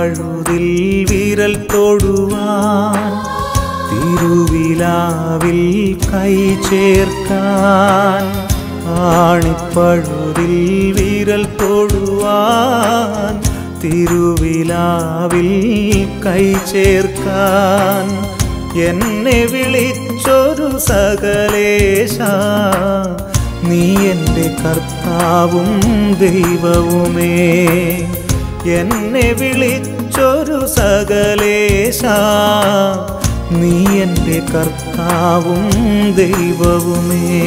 ആണിപ്പഴുതിൽ വിരൽ തൊടുവാൻ തിരുവിലാവിൽ കൈ ചേർക്കാൻ ആണിപ്പഴുതിൽ വിരൽ തൊടുവാൻ തിരുവിലാവിൽ കൈ ചേർക്കാൻ എന്നെ വിളിച്ചൊരു സകലേശ നീ എൻ്റെ കർത്താവും ദൈവവുമേ എന്നെ വിളിച്ചൊരു സകലേശ നീ എൻ്റെ കർത്താവും ദൈവവുമേ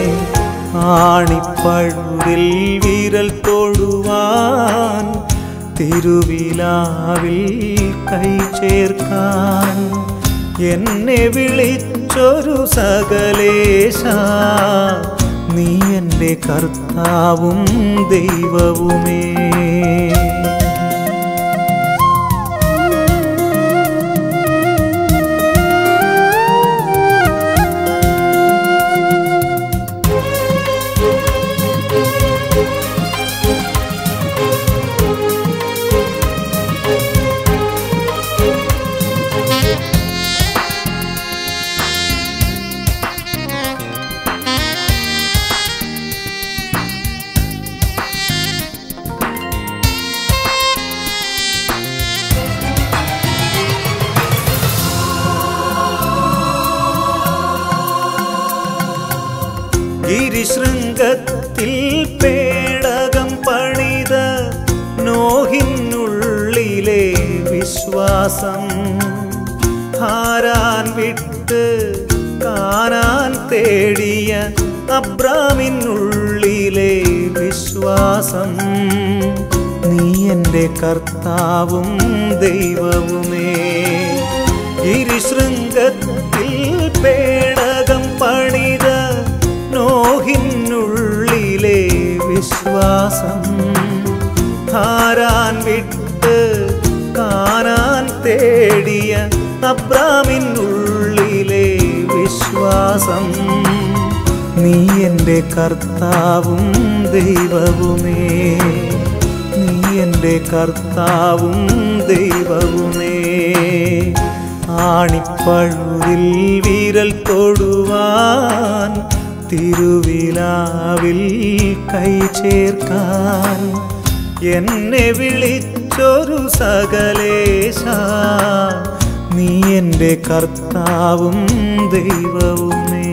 ആണിപ്പഴുതിൽ വിരൽ തൊടുവാൻ തിരുവിലാവിൽ കൈ ചേർക്കാൻ എന്നെ വിളിച്ചൊരു സകലേശ നീ എൻ്റെ കർത്താവും ദൈവവുമേ ഗിരിശൃംഗത്തിൽ പേടകം പണിത നോഹിനുള്ളിലെ വിശ്വാസം ഹാരാൻ വിട്ട് കാനാൻ തേടിയ അബ്രാമിനുള്ളിലെ വിശ്വാസം നീ എൻ്റെ കർത്താവും ദൈവവുമേ ഗിരിശൃംഗത്തിൽ പേടകം പണിത നോഹിനുള്ളിലെ വിശ്വാസം ഹാരാൻ വിട്ട് കാനാൻ തേടിയ അബ്രാമിനുള്ളിലെ വിശ്വാസം നീ എൻ്റെ കർത്താവും ദൈവവുമേ നീ എൻ്റെ കർത്താവും ദൈവവുമേ ആണിപ്പഴുതിൽ വിരൽ തൊടുവാൻ തിരുവിലാവിൽ കൈ ചേർക്കാൻ എന്നെ വിളിച്ചൊരു സകലേശ നീ എൻ്റെ കർത്താവും ദൈവവുമേ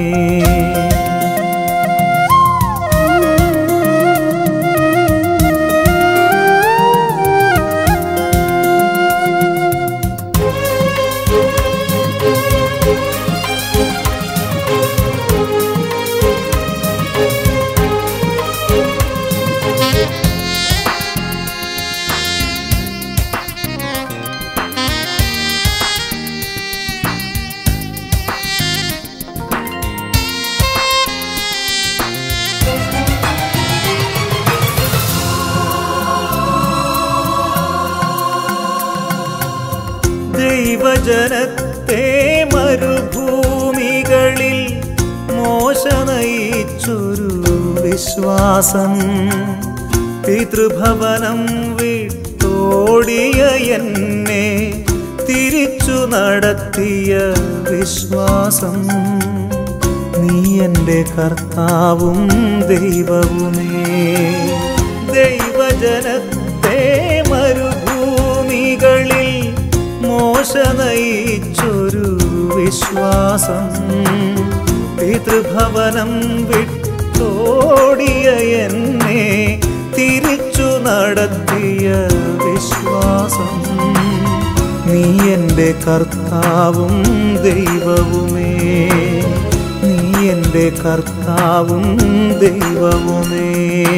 ദൈവജനത്തെ മരുഭൂമികളിൽ മോശ നയിച്ചൊരു വിശ്വാസം പിതൃഭവനം വിട്ടോടിയ എന്നെ തിരിച്ചു നടത്തിയ വിശ്വാസം നീ എൻ്റെ കർത്താവും ദൈവവുമേ ദൈവജനത്തെ മരുഭൂമികളിൽ മോശ നയിച്ചൊരു വിശ്വാസം പിതൃഭവനം വിട്ടോടിയ എന്നെ തിരിച്ചു നടത്തിയ വിശ്വാസം നീ എൻ്റെ കർത്താവും ദൈവവുമേ നീ എൻ്റെ കർത്താവും ദൈവവുമേ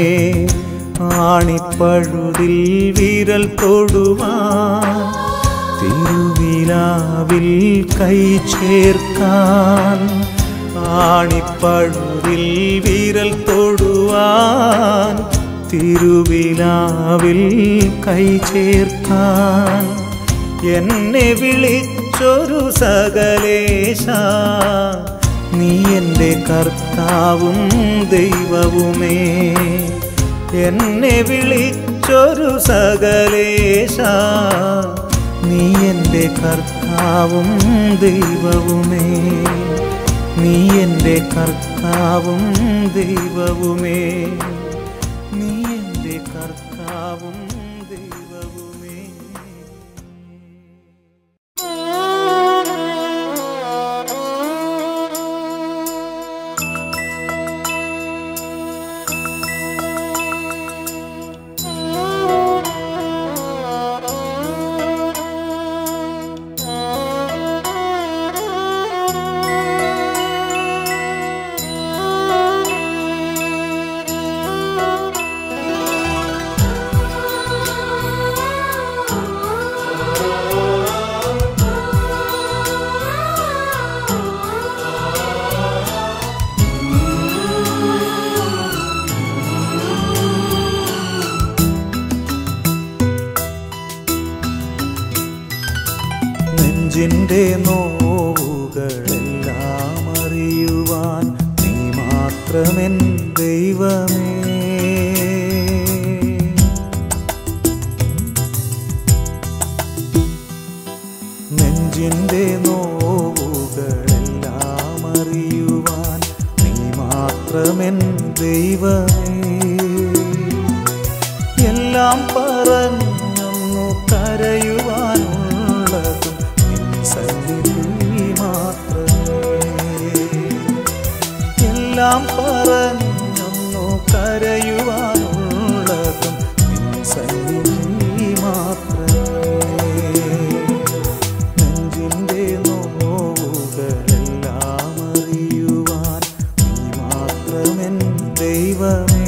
ആണിപ്പഴുതിൽ വിരൽ തൊടുവാൻ തിരുവിലാവിൽ കൈ ചേർക്കാൻ ആണിപ്പഴുതിൽ വിരൽ തൊടുവാൻ തിരുവിലാവിൽ കൈ ചേർക്കാൻ എന്നെ വിളിച്ചൊരു സകലേശ നീ എൻ്റെ കർത്താവും ദൈവവുമേ എന്നെ വിളിച്ച വിളിച്ചൊരു സകലേശ നീ എൻ്റെ കർത്താവും ദൈവവുമേ നീ എൻ്റെ കർത്താവും ദൈവവുമേ നീ എൻ്റെ കർത്താവും ദൈവവുമേ നെഞ്ചിൻ്റെ നോവുകളെല്ലാം അറിയുവാൻ നീ മാത്രമെൻ ദൈവമേ നെഞ്ചിൻ്റെ നോവുകളെല്ലാം അറിയുവാൻ നീ മാത്രമെൻ ദൈവമേ എല്ലാം പറഞ്ഞൊന്നു കരയുവാനുള്ളതും നിൻ സന്നിധി മാത്രമേ എല്ലാം പറഞ്ഞൊന്നു കരയുവാനുള്ളതും നിൻ സന്നിധി മാത്രമേ നെഞ്ചിൻ്റെ നോവുകളെല്ലാം അറിയുവാൻ നീ മാത്രമെൻ ദൈവമേ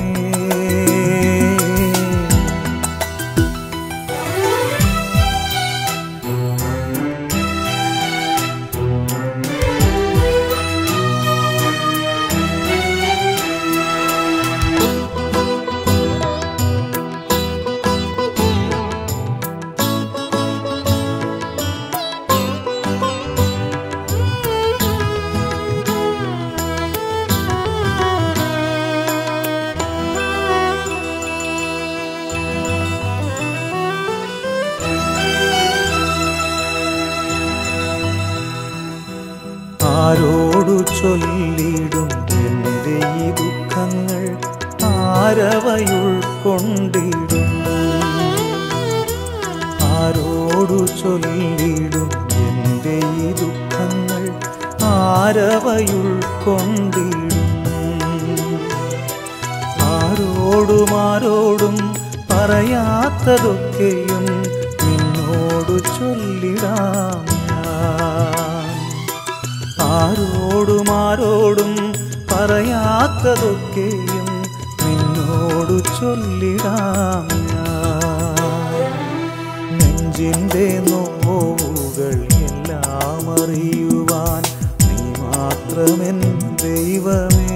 ആരോടു ചൊല്ലിടും എൻ്റെ ഈ ദുഃഖങ്ങൾ ആരവയുൾക്കൊണ്ടിടും ആരോടു ചൊല്ലിടും എൻ്റെ ഈ ദുഃഖങ്ങൾ ആരവയുൾക്കൊണ്ടിടും ആരോടും ആരോടും പറയാത്തതൊക്കെയും നിന്നോടു ചൊല്ലിടാം ഞാൻ ആരോടും ആരോടും പറയാത്തതൊക്കെയും നിന്നോടു ചൊല്ലിടാം ഞാൻ നെഞ്ചിൻ്റെ നോവുകൾ എല്ലാം അറിയുവാൻ നീ മാത്രമെൻ ദൈവമേ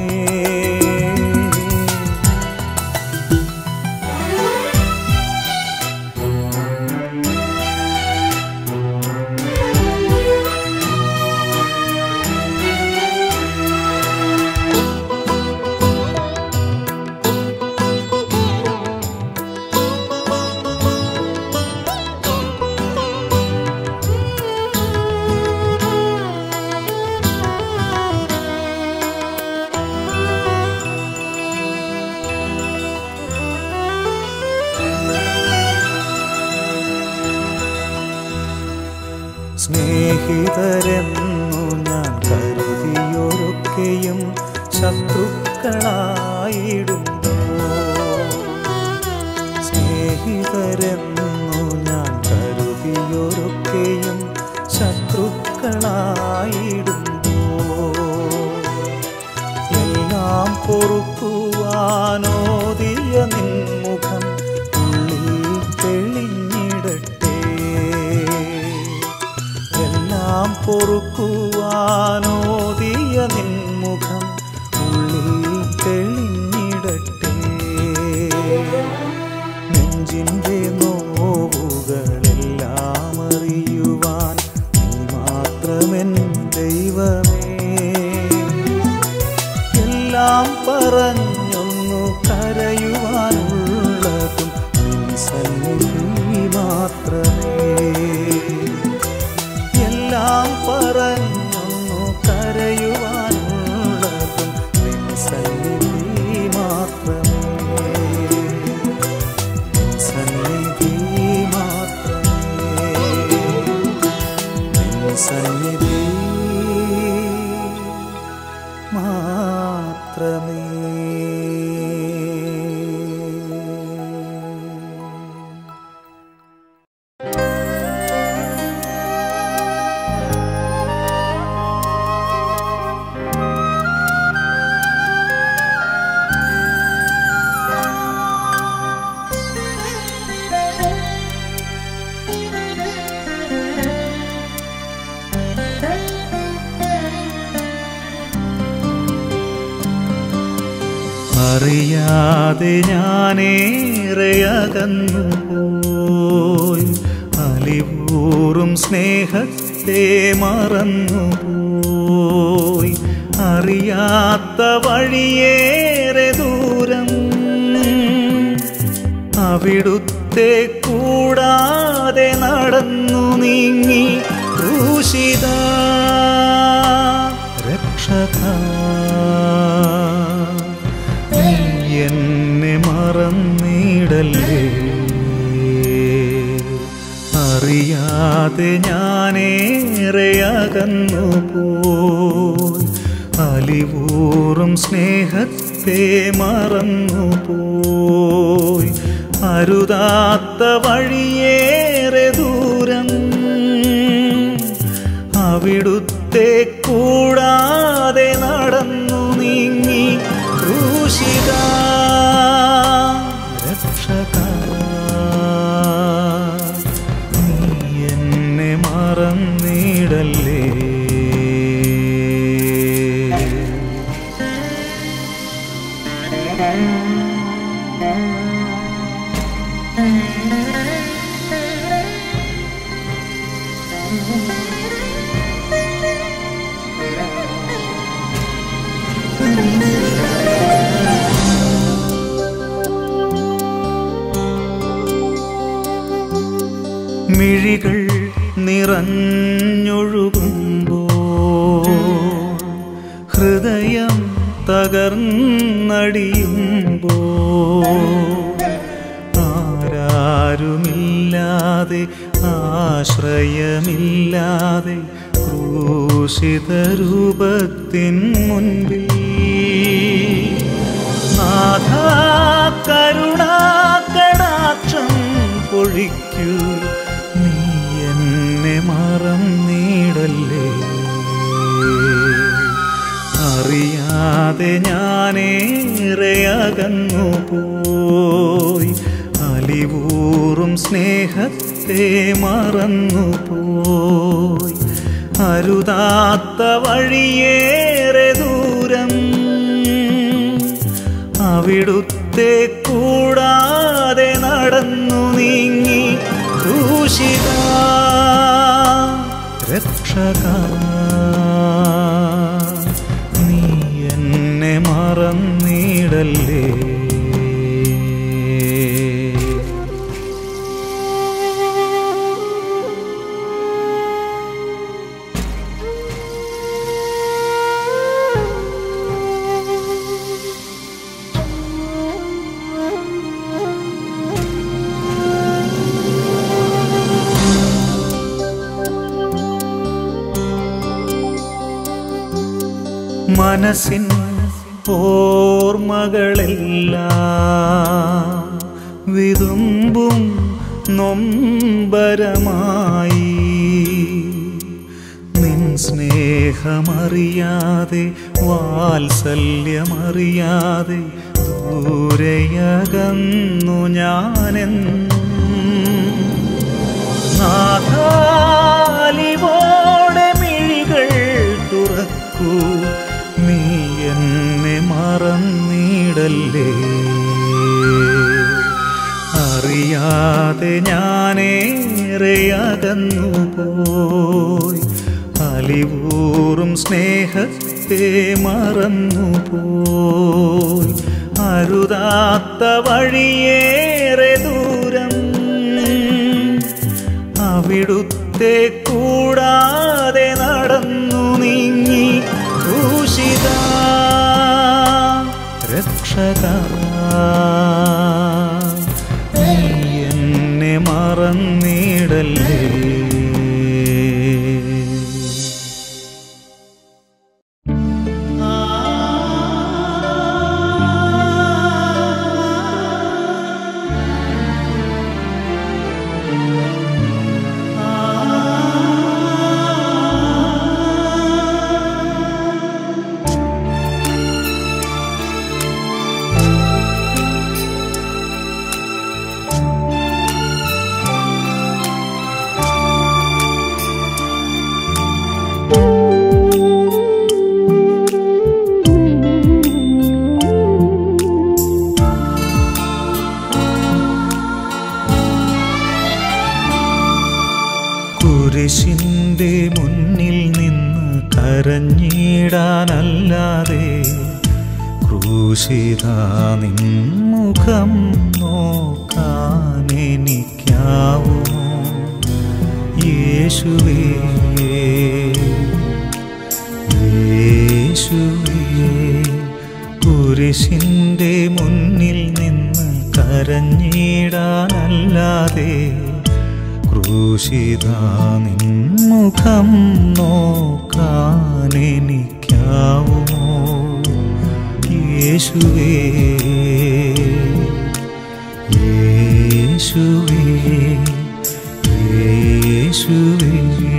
സ്നേഹിതരെന്നു ഞാൻ കരുതിയൊരൊക്കെയും ശത്രുക്കളായിടുന്നു സ്നേഹിതരെന്നു ഞാൻ കരുതിയൊരൊക്കെയും ശത്രുക്കളായിടുന്നു എല്ലാം പൊറുക്കുവാനോദിയ നിൻമുഖം ഉള്ളിൽ തെളിഞ്ഞിടട്ടെ എല്ലാം പൊറുക്കുവാനോദിയ നിൻമുഖം ഉള്ളിൽ തെളിഞ്ഞിടട്ടെ നെഞ്ചിൻ്റെ നോവുകളെല്ലാം അറിയുവാൻ നീ മാത്രമെൻ ദൈവമേ എല്ലാം പറഞ്ഞൊന്നു കരയുവാനുള്ളതും നിൻ അറിയാതെ ഞാനേറെ അകന്നു പോയി അലിവൂറും സ്നേഹത്തെ മറന്നു പോയി അറിയാത്ത വഴിയേറെ ദൂരം അവിടുത്തെ കൂടാതെ നടന്നു നീങ്ങി ക്രൂശിത രക്ഷക നീ എന്നെ മറന്നിടല്ലേ അറിയാതെ ഞാനേറെ അകന്നു പോയി അലിവൂറും സ്നേഹത്തെ മറന്നു പോയി അരുതാത്ത വഴിയേറെ ദൂരം അവിടുത്തെ കൂടാതെ നടന്നു നീങ്ങി ക്രൂശിത രക്ഷക നീ എന്നെ മറന്നിടല്ലേ മിഴികൾ നിറഞ്ഞൊഴുകുമ്പോ ഹൃദയം തകർന്നടിയുമ്പോ ആരാരുമില്ലാതെ ആശ്രയമില്ലാതെ ക്രൂശിത രൂപത്തിൻ മുൻപിൽ നാഥാ കരുണാകടാക്ഷം പൊഴിക്കൂ നീ എന്നെ മറന്നിടല്ലേ അറിയാതെ ഞാനേറെ അകന്നു പോയി അലിവൂറും സ്നേഹത്തെ മറന്നു പോയി അരുതാത്ത വഴിയേറെ ദൂരം അവിടുത്തെ കൂടാതെ നടന്നു നീങ്ങി ക്രൂശിത രക്ഷക നീ എന്നെ മറന്നിടല്ലേ മനസ്സിൻ ഓർമ്മകളെല്ലാം വിതുമ്പും നൊമ്പരമായി നിൻ സ്നേഹമറിയാതെ വാത്സല്യമറിയാതെ ദൂരയകന്നു ഞാനെന്നും നാഥാലിവോടെ മിഴികൾ തുറക്കൂ നീ എന്നെ മറന്നിടല്ലേ അറിയാതെ ഞാനേറെ അകന്നു പോയി അലിവൂറും സ്നേഹത്തെ മറന്നു പോയി അരുതാത്ത വഴിയേറെ ദൂരം അവിടുത്തെ കൂടാതെ നടന്നു നീങ്ങി ക്രൂശിത രക്ഷക നീ എന്നെ മറന്നിടല്ലേ കുരിശിൻ്റെ മുന്നിൽ നിന്ന് കരഞ്ഞിടാനല്ലാതെ ക്രൂശിത നിൻമുഖം നോക്കാൻ എനിക്കാവുമോ യേശുവേ യേശുവേ കുരിശിൻ്റെ മുന്നിൽ നിന്ന് കരഞ്ഞിടാനല്ലാതെ ക്രൂശിത നിൻമുഖം നോക്കാൻ എനിക്കാവുമോ യേശുവേ യേശുവേ യേശുവേ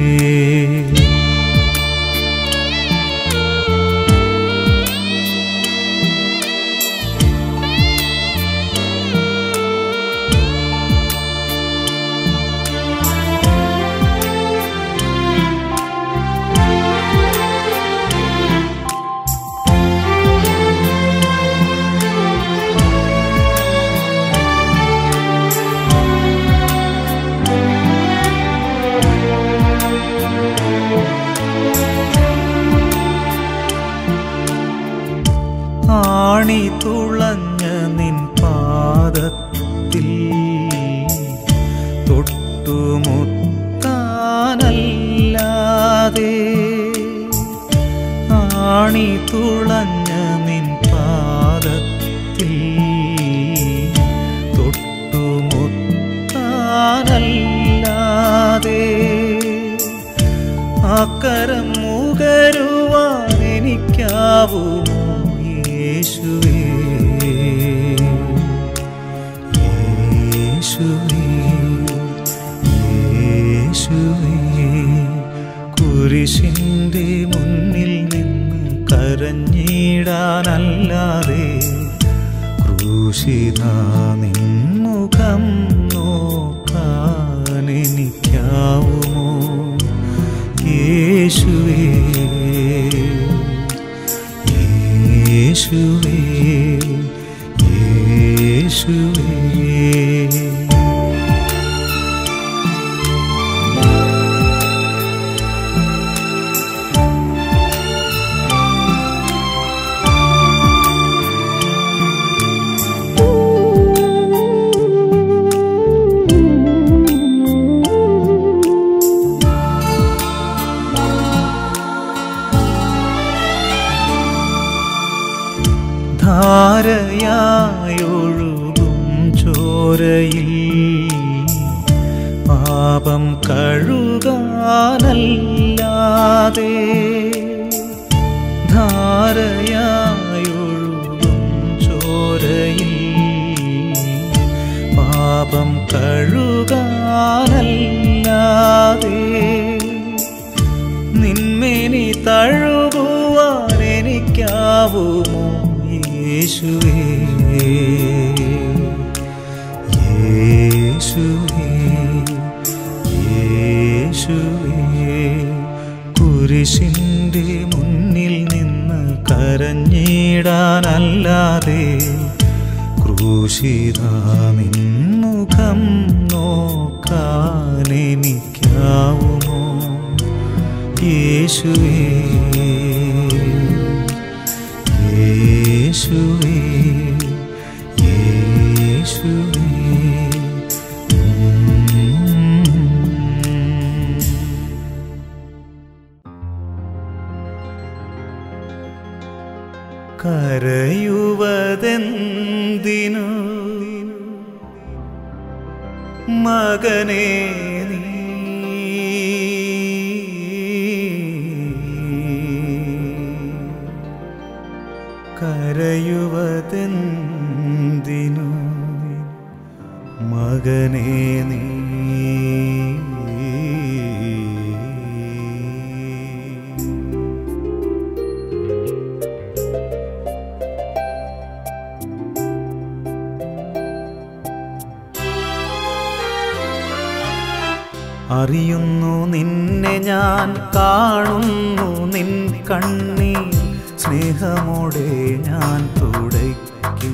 ആണി തുളഞ്ഞ നിൻ പാദത്തിൽ തൊട്ടുമുത്താനല്ലാതെ ആണി തുളഞ്ഞ നിൻ പാദത്തിൽ തൊട്ടുമുത്താനല്ലാതെ അക്കരം മുകരുവാൻ എനിക്കാവുമോ യേശുവേ യേശുവേ യേശുവേ കുരിശിൻ്റെ മുന്നിൽ നിന്ന് കരഞ്ഞിടാനല്ലാതെ ക്രൂശിത നിൻമുഖം നോക്കാൻ എനിക്കാവുമോ യേശുവേ യേശുവേ യേശുവേ ധാരയായൊഴുകും ചോരയിൽ പാപം കഴുകാനല്ലാതെ ധാരയായൊഴുകും ചോരയിൽ പാപം കഴുകാനല്ലാതെ നിന്മേനി തഴുകുവാൻ എനിക്കാവുമോ യേശുവേ യേശുവേ യേശുവേ കുരിശിൻ്റെ മുന്നിൽ നിന്ന് കരഞ്ഞിടാനല്ലാതെ ക്രൂശിത നിൻമുഖം നോക്കാൻ എനിക്കാവുമോ യേശുവേ യേശുവേ യേശുവേ കരയുവതെന്തിനു മകനേ നീ കരയുവതെന്തിനു മകനേ നീ അറിയുന്നു നിന്നെ ഞാൻ കാണുന്നു നിൻ കണ്ണീർ സ്നേഹമോടെ ഞാൻ തുടയ്ക്കും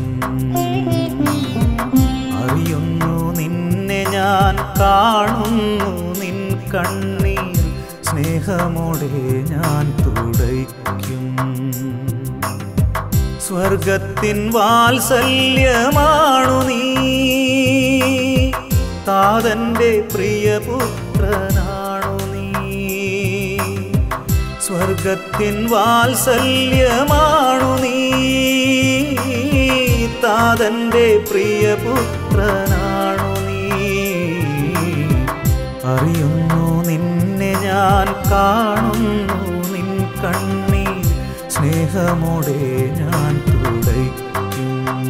അറിയുന്നു നിന്നെ ഞാൻ കാണുന്നു നിൻ കണ്ണീർ സ്നേഹമോടെ ഞാൻ തുടയ്ക്കും സ്വർഗത്തിൻ വാത്സല്യമാണു നീ താതന്റെ പ്രിയപുത്രനാണു നീ സ്വർഗത്തിൻ വാത്സല്യമാണു നീ താതന്റെ പ്രിയപുത്രനാണു നീ അറിയുന്നു നിന്നെ ഞാൻ കാണുന്നു നിൻ കണ്ണീർ സ്നേഹമോടെ ഞാൻ തുടയ്ക്കും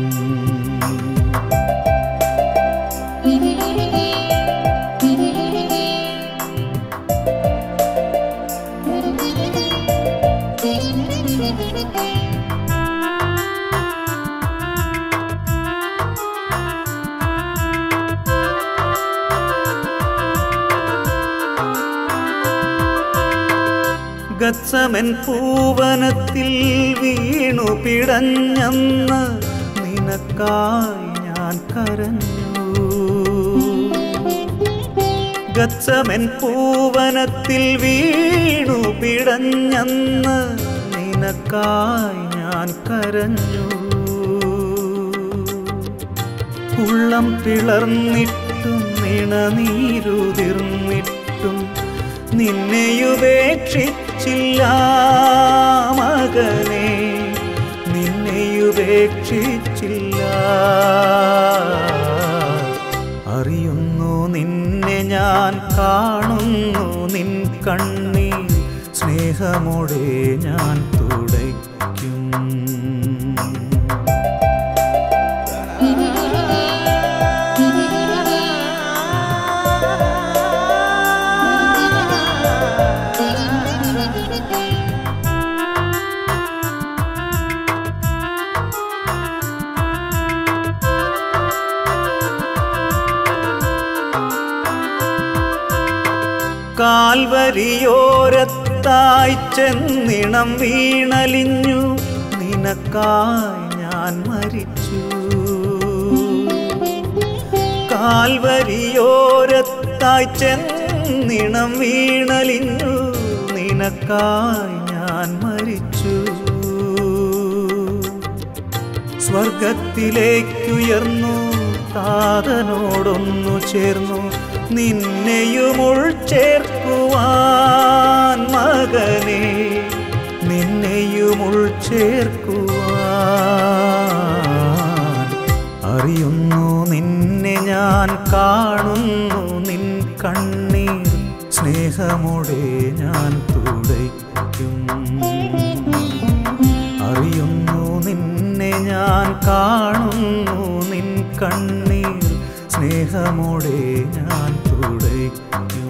ഗത്സമൻ പൂവനത്തിൽ വീണു പിടഞ്ഞെന്ന് നിനക്കായി ഞാൻ കരഞ്ഞു ഗത്സമൻ പൂവനത്തിൽ വീണു പിടഞ്ഞെന്ന് നിനക്കായി ഞാൻ കരഞ്ഞു ഉള്ളം പിളർന്നിട്ടും നിണനീരുതിർന്നിട്ടും നിന്നെയുപേക്ഷിച്ചില്ല മകനെ നിന്നെയുപേക്ഷിച്ചില്ല അറിയുന്നു നിന്നെ ഞാൻ കാണുന്നു നിൻ കണ്ണീർ സ്നേഹമോടെ ഞാൻ തുടയ്ക്കും കാൽവരിയോരത്തായി ചെന്നിണം വീണലിഞ്ഞു നിനക്കായി ഞാൻ മരിച്ചു കാൽവരിയോരത്തായി ചെന്നിണം വീണലിഞ്ഞു നിനക്കായി ഞാൻ മരിച്ചു സ്വർഗത്തിലേക്കുയർന്നു താതനോടൊന്നു ചേർന്നു നിന്നെയും ഉൾച്ചേർക്കുവാൻ മകനെ നിന്നെയും ഉൾച്ചേർക്കുവാൻ അറിയുന്നു നിന്നെ ഞാൻ കാണുന്നു നിൻ കണ്ണീർ സ്നേഹമോടെ ഞാൻ തുടയ്ക്കും അറിയുന്നു നിന്നെ ഞാൻ കാണുന്നു നിൻ കണ്ണീർ സ്നേഹമോടെ ഞാൻ തുടയ്ക്കും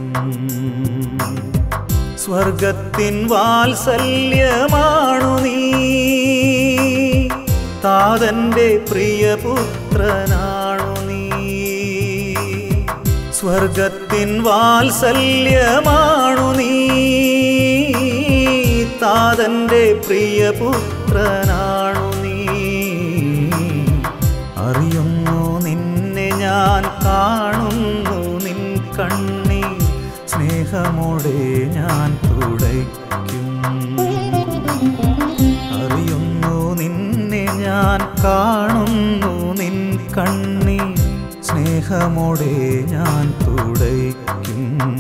സ്വർഗത്തിൻ വാത്സല്യമാണു നീ താതന്റെ പ്രിയപുത്രനാണു നീ സ്വർഗത്തിൻ വാത്സല്യമാണു നീ താതന്റെ പ്രിയപുത്രനാണു നീ അറിയുന്നു നിന്നെ ഞാൻ കാണുന്നു നിൻ കണ്ണീർ സ്നേഹമോടെ ഞാൻ തുടയ്ക്കും അറിയുന്നു നിന്നെ ഞാൻ കാണുന്നു നിൻ കണ്ണീർ സ്നേഹമോടെ ഞാൻ തുടയ്ക്കും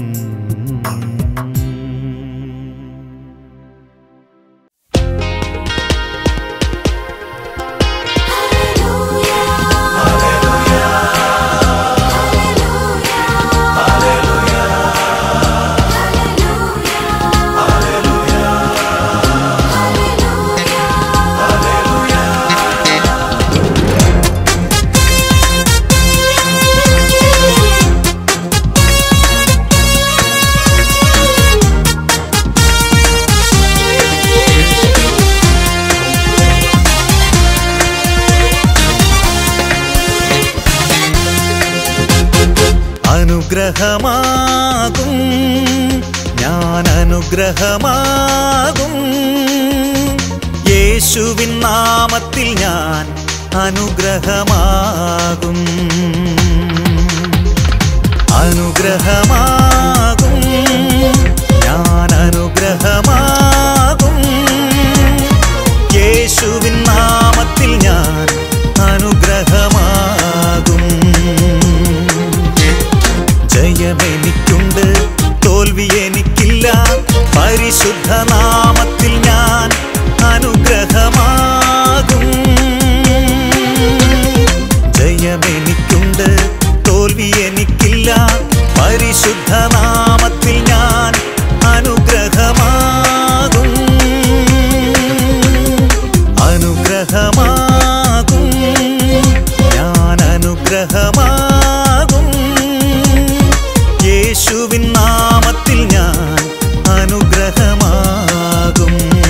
അനുഗ്രഹമാകും ഞാൻ അനുഗ്രഹമാകും യേശുവിൻ നാമത്തിൽ ഞാൻ അനുഗ്രഹമാകും അനുഗ്രഹമാകും ഞാൻ അനുഗ്രഹമാകും യേശുവിൻ നാമത്തിൽ ഞാൻ അനുഗ്രഹമാകും ജയമെനിക്കുണ്ട് തോൽവി എനിക്കില്ല പരിശുദ്ധ നാമത്തിൽ ഞാൻ അനുഗ്രഹമാകും ജയമെനിക്കുണ്ട് തോൽവി എനിക്കില്ല പരിശുദ്ധ നാമത്തിൽ ഞാൻ അനുഗ്രഹമാകും അനുഗ്രഹമാകും ഞാൻ അനുഗ്രഹമാകും യേശുവിൻ നാമത്തിൽ ഞാൻ അനുഗ്രഹമാകും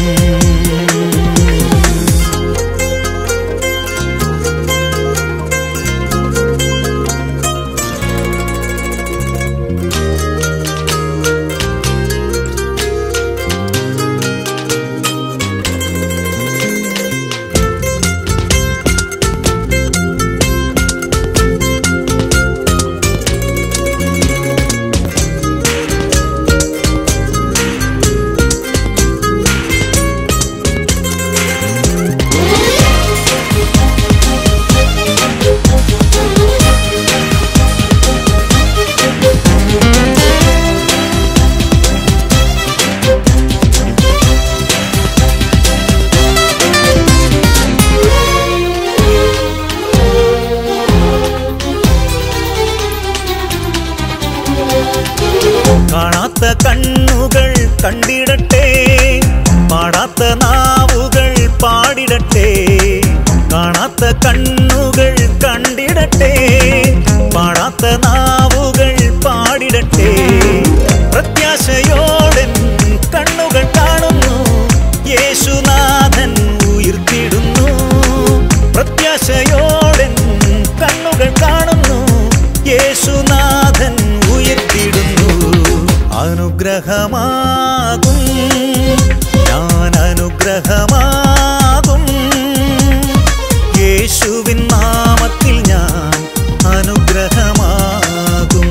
കാണാത്ത കണ്ണുകൾ കണ്ടിടട്ടെ പാടാത്ത നാവുകൾ പാടിടട്ടെ കാണാത്ത കണ്ണുകൾ കണ്ടിടട്ടെ പാടാത്ത നാവുകൾ പാടിടട്ടെ പ്രത്യാശയോടെ കണ്ണുകൾ കാണുന്നു യേശുനാഥൻ ഉയർത്തിടുന്നു പ്രത്യാശയോടെ കണ്ണുകൾ കാണുന്നു യേശുനാഥൻ ഉയർത്തിടുന്നു അനുഗ്രഹമാകും ഞാൻ അനുഗ്രഹമാകും യേശുവിൻ നാമത്തിൽ ഞാൻ അനുഗ്രഹമാകും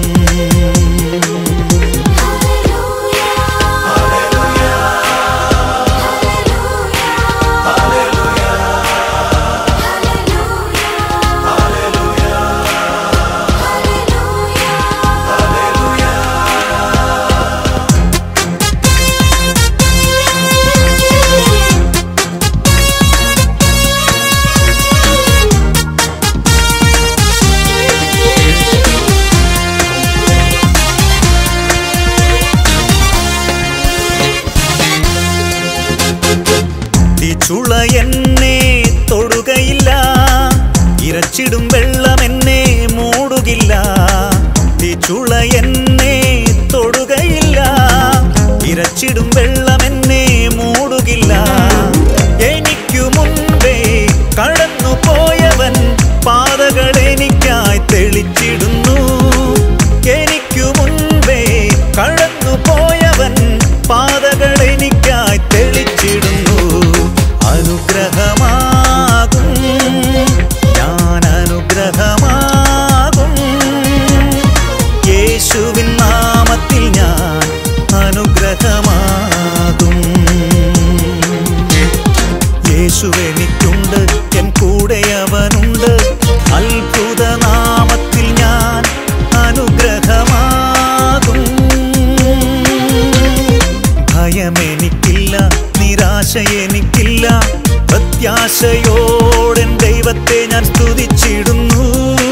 തീച്ചുള എന്നെ തൊടുകയില്ല ഇരച്ചിടും വെള്ളം എന്നെ മൂടുകില്ല തീച്ചുള എന്നെ തൊടുകയില്ല ഇരച്ചിടും വെള്ളം എന്നെ മൂടുകില്ല എനിക്കു മുൻപേ കടന്നു പോയവൻ പാതകൾ എനിക്കായി തെളിച്ചിടുന്നു എനിക്കു മുൻപേ കടന്നു പോയവൻ പാതകൾ എനിക്കായി തെളിച്ചിടുന്നു അനുഗ്രഹമാകും ഞാൻ അനുഗ്രഹമാകും യേശുവിൻ നാമത്തിൽ ഞാൻ അനുഗ്രഹമാകും യേശുവെനിക്കുണ്ട് എൻ കൂടെ അവനുണ്ട് അത്ഭുത നാമത്തിൽ ഞാൻ അനുഗ്രഹമാകും ഭയമെനിക്കില്ല നിരാശ എനിക്കില്ല പ്രത്യാശയോടെ ദൈവത്തെ ഞാൻ സ്തുതിച്ചിടുന്നു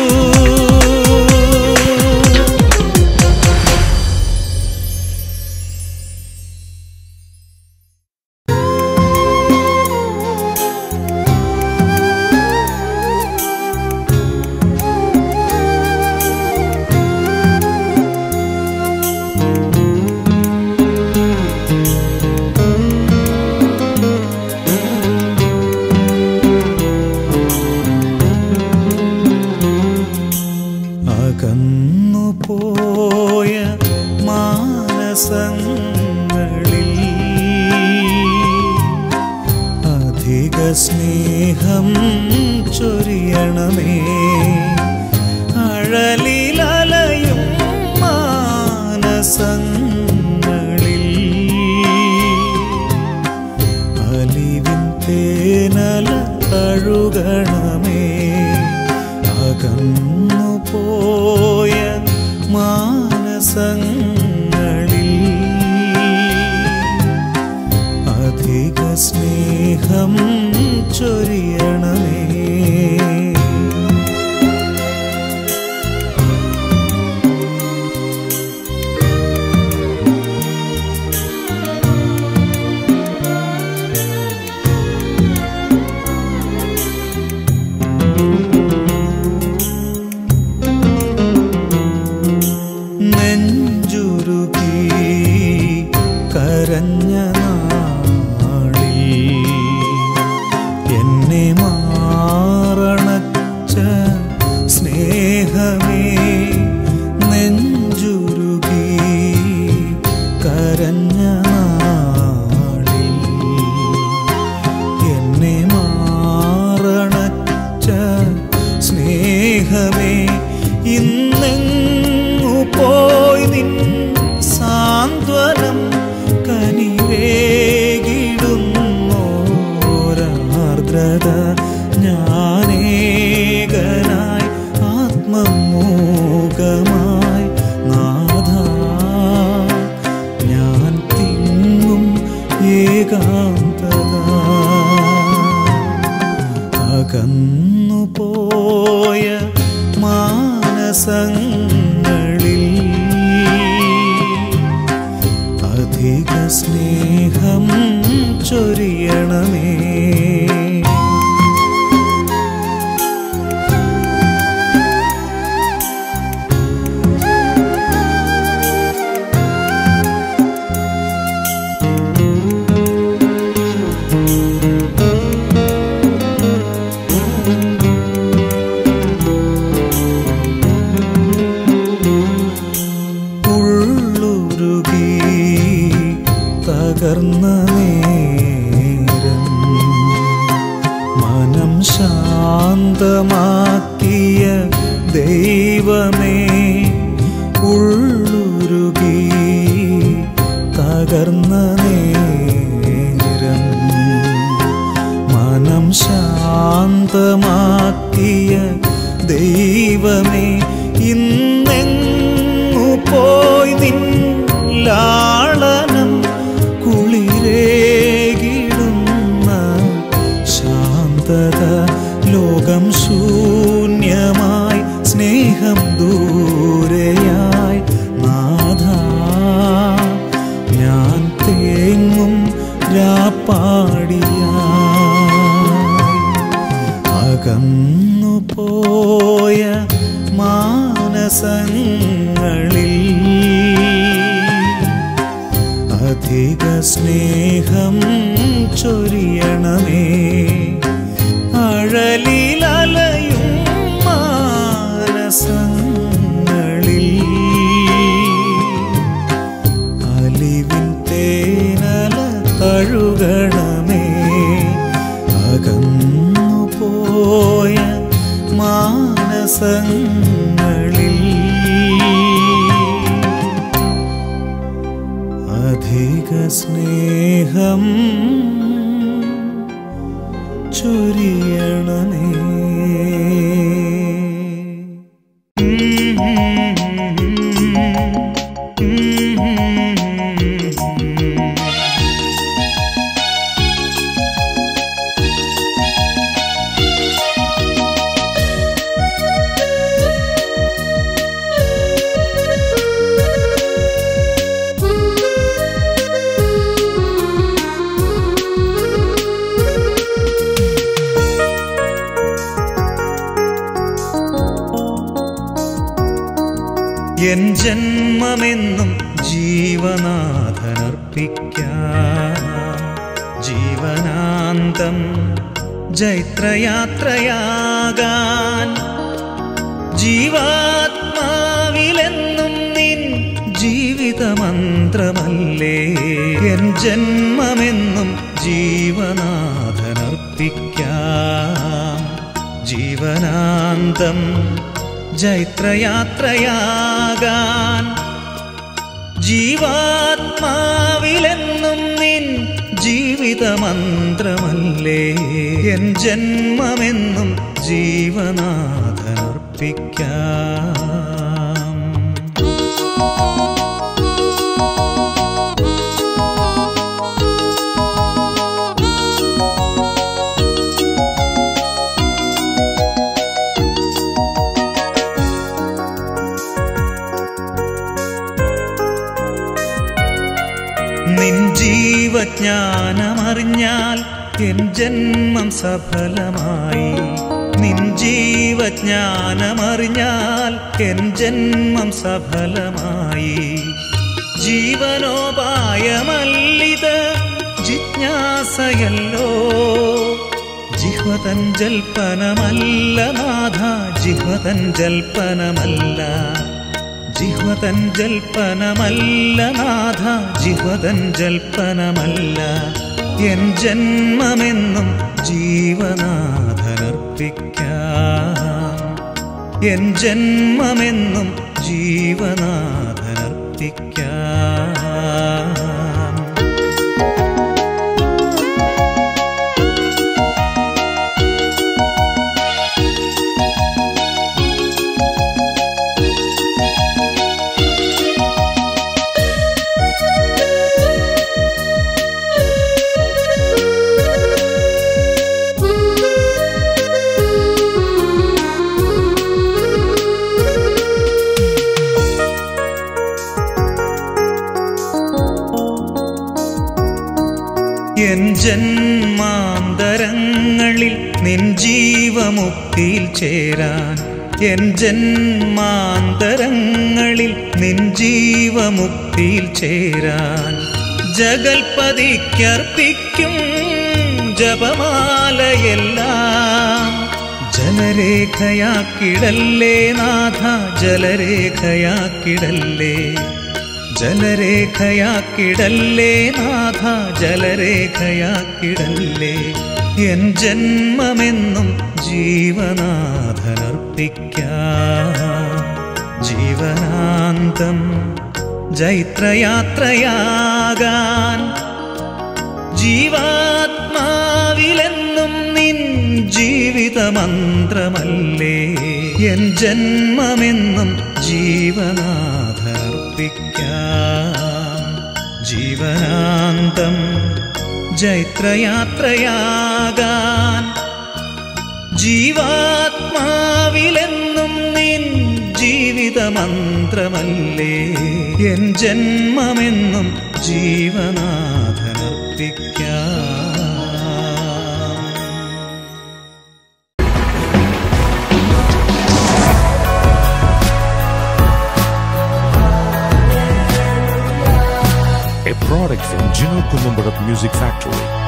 അകന്നു പോയ മാനസങ്ങളിൽ അധിക സ്നേഹം ചൊരിയണമേ അഴലിലലയും മാനസങ്ങളിൽ കരഞ്ഞ നാളിൽ എന്നെ മാറണച്ച സ്നേഹമേ നെഞ്ചുരുകി കരഞ്ഞ നാളിൽ എന്നെ മാറണച്ച സ്നേഹമേ ഇന്നെങ്ങു പോയി നിൻ സാന്ത്വനം കനിവേകിടുന്നോരാർദ്രത ഞാനേകനായി ആത്മമൂകമായി നാഥ ഞാൻ തിങ്ങും ഏകാന്തത അകന്നു പോയ മാനസങ്ങളിൽ അധിക സ്നേഹം ചൊരിയണമേ ഉള്ളുരുകി തകർന്ന നേരം മനം ശാന്തമാക്കിയ ദൈവമേ ഉള്ളുരുകി തകർന്ന നേരം മനം ശാന്തമാക്കിയ ദൈവമേ ഇന്നെങ്ങു പോയി നിൻ ലാളനം കുളിരേകിടുന്ന ശാന്തത ലോകം ശൂന്യമായി സ്നേഹം ദൂരെയായി നാഥ ഞാൻ തേങ്ങും രാപ്പാടിയായി അകന്നു പോയ മാനസങ്ങളിൽ അധിക സ്നേഹം ചൊരിയണമേ അഴലിലലയും മാനസങ്ങളിൽ അലിവിൻ തേനല തഴുകണമേ അകന്നു പോയ മാനസങ്ങളിൽ അധിക സ്നേഹം ചൊരിയണമേ എൻ ജന്മമെന്നും ജീവനാഥനർപ്പിക്കാം ജീവനാന്തം ജൈത്രയാത്രയാകാൻ ജീവാത്മാവിലെന്നും നിൻ ജീവിതമന്ത്രമല്ലേ എൻ ജന്മമെന്നും ജീവനാഥനർപ്പിക്കാം ജീവനാന്തം ജൈത്രയാത്രയാകാൻ ജീവാത്മാവിലെന്നും നിൻ ജീവിതമന്ത്രമല്ലേ എൻ ജന്മമെന്നും ജീവനാഥനർപ്പിക്കാം നിൻ ജീവജ്ഞാനമറിഞ്ഞാൽ എൻ ജന്മം സഫലമായി നിൻ ജീവജ്ഞാനമറിഞ്ഞാൽ എൻ ജന്മം സഫലമായി ജീവനോപായമല്ലിത് ജിജ്ഞാസയല്ലോ ജിഹ്വതൻ ജൽപ്പനമല്ല നാഥ ജിഹ്വതൻ ജൽപ്പനമല്ല ജിഹ്വതൻ ജൽപ്പനമല്ല നാഥ ജിഹ്വതൻ ജൽപ്പനമല്ല എൻ ജന്മമെന്നും ജീവനാഥനർപ്പിക്കാം എൻ ജന്മമെന്നും ജീവനാഥനർപ്പിക്കാം എൻ ജന്മാന്തരങ്ങളിൽ നിൻ ജീവമുക്തിയിൽ ചേരാൻ എൻ ജന്മാന്തരങ്ങളിൽ നിൻ ജീവമുക്തിയിൽ ചേരാൻ ജഗൽപതിക്കർപ്പിക്കും ജപമാലയെല്ലാം ജലരേഖയാക്കിടല്ലേ നാഥ ജലരേഖയാക്കിടല്ലേ ജലരേഖയാക്കിടല്ലേ നാഥ ജലരേഖയാക്കിടല്ലേ എൻ ജന്മമെന്നും ജീവനാഥനർപ്പിക്കാം ജീവനാന്തം ജൈത്രയാത്രയാകാൻ ജീവാത്മാവിലെന്നും നിൻ ജീവിതമന്ത്രമല്ലേ എൻ ജന്മമെന്നും ജീവനാഥർപ്പിക്കാം ജീവനാന്തം ജൈത്രയാത്രയാകാൻ ജീവാത്മാവിലെന്നും നിൻ ജീവിതമന്ത്രമല്ലേ എൻ ജന്മമെന്നും ജീവനാഥനർപ്പിക്കാം a product from Gino Columbarat Music Factory.